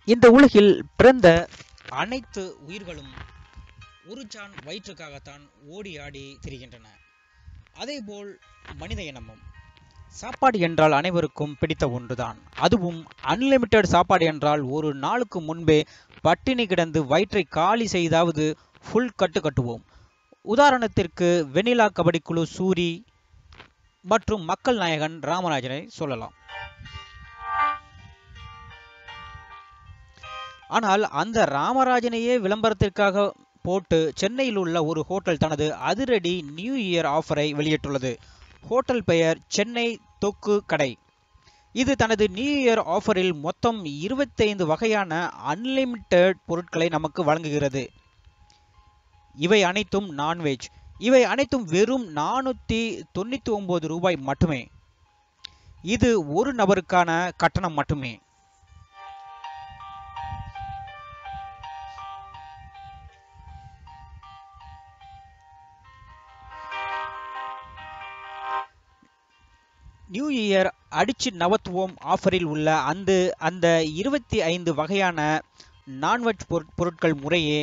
இந்த உலகில் பிறந்த அனைத்து உயிர்களும் ஒரு சான் வயிற்றுக்காகத்தான் ஓடி ஆடி திரிகின்றன அதேபோல் மனித இனமும் சாப்பாடு என்றால் அனைவருக்கும் பிடித்த ஒன்றுதான் அதுவும் அன்லிமிட்டெட் சாப்பாடு என்றால் ஒரு நாளுக்கு முன்பே பட்டினி கிடந்து வயிற்றை காலி செய்தாவது ஃபுல் கட்டு கட்டுவோம் உதாரணத்திற்கு வெனிலா கபடி குழு சூரி மற்றும் மக்கள் நாயகன் ராமராஜனை சொல்லலாம் ஆனால் அந்த ராமராஜனையே விளம்பரத்திற்காக போட்டு சென்னையில் உள்ள ஒரு ஹோட்டல் தனது அதிரடி நியூ இயர் ஆஃபரை வெளியிட்டுள்ளது ஹோட்டல் பெயர் சென்னை தொக்கு கடை இது தனது நியூ இயர் ஆஃபரில் மொத்தம் இருபத்தைந்து வகையான அன்லிமிட்டெட் பொருட்களை நமக்கு வழங்குகிறது இவை அனைத்தும் நான்வெஜ் இவை அனைத்தும் வெறும் நானூற்றி தொண்ணூற்றி ஒம்பது ரூபாய் மட்டுமே இது ஒரு நபருக்கான கட்டணம் மட்டுமே நியூ இயர் அடிச்சு நவத்துவோம் ஆஃபரில் உள்ள அந்த அந்த இருபத்தி ஐந்து வகையான நான்வெஜ் பொருட்கள் முறையே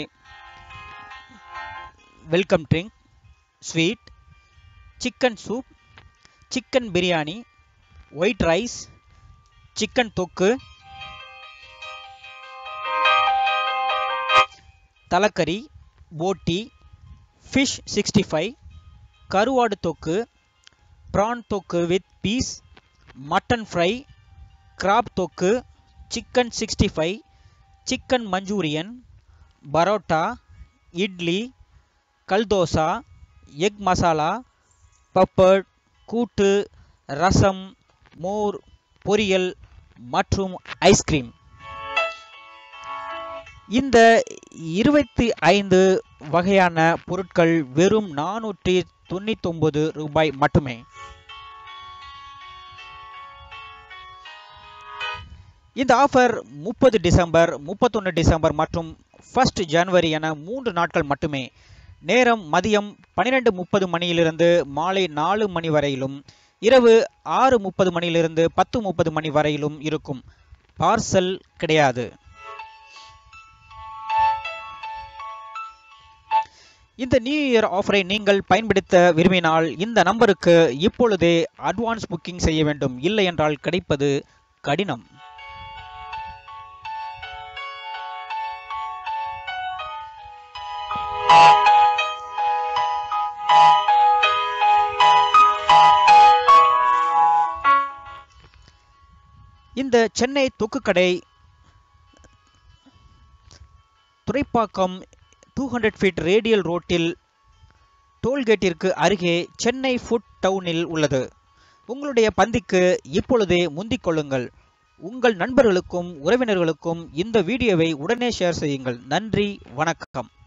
welcome drink sweet chicken soup chicken biryani white rice chicken தொக்கு தலக்கறி போட்டி ஃபிஷ் சிக்ஸ்டி ஃபைவ் கருவாடு தொக்கு ப்ரான் தொக்கு with piece mutton fry crab தொக்கு chicken sixty five chicken manchurian parotta idli கல்தோசா எக் மசாலா பப்பட் கூட்டு ரசம் மோர் பொரியல் மற்றும் ஐஸ்கிரீம் இந்த இருபத்தி ஐந்து வகையான பொருட்கள் வெறும் நானூற்றி தொண்ணூத்தொன்பது ரூபாய் மட்டுமே இந்த ஆஃபர் முப்பது டிசம்பர் முப்பத்தொன்று டிசம்பர் மற்றும் ஃபர்ஸ்ட் ஜனவரி என மூன்று நாட்கள் மட்டுமே நேரம் மதியம் பன்னிரெண்டு முப்பது மணியிலிருந்து மாலை நாலு மணி வரையிலும் இரவு ஆறு முப்பது மணியிலிருந்து பத்து முப்பது மணி வரையிலும் இருக்கும் பார்சல் கிடையாது இந்த நியூ இயர் ஆஃபரை நீங்கள் பயன்படுத்த விரும்பினால் இந்த நம்பருக்கு இப்பொழுதே அட்வான்ஸ் புக்கிங் செய்ய வேண்டும் இல்லை என்றால் கிடைப்பது கடினம் இந்த சென்னை தொக்குக்கடை Thoraipakkam two hundred feet radial ரோட்டில் டோல்கேட்டிற்கு அருகே சென்னை ஃபுட் டவுனில் உள்ளது உங்களுடைய பந்திக்கு இப்பொழுதே முந்திக் கொள்ளுங்கள் உங்கள் நண்பர்களுக்கும் உறவினர்களுக்கும் இந்த வீடியோவை உடனே ஷேர் செய்யுங்கள் நன்றி வணக்கம்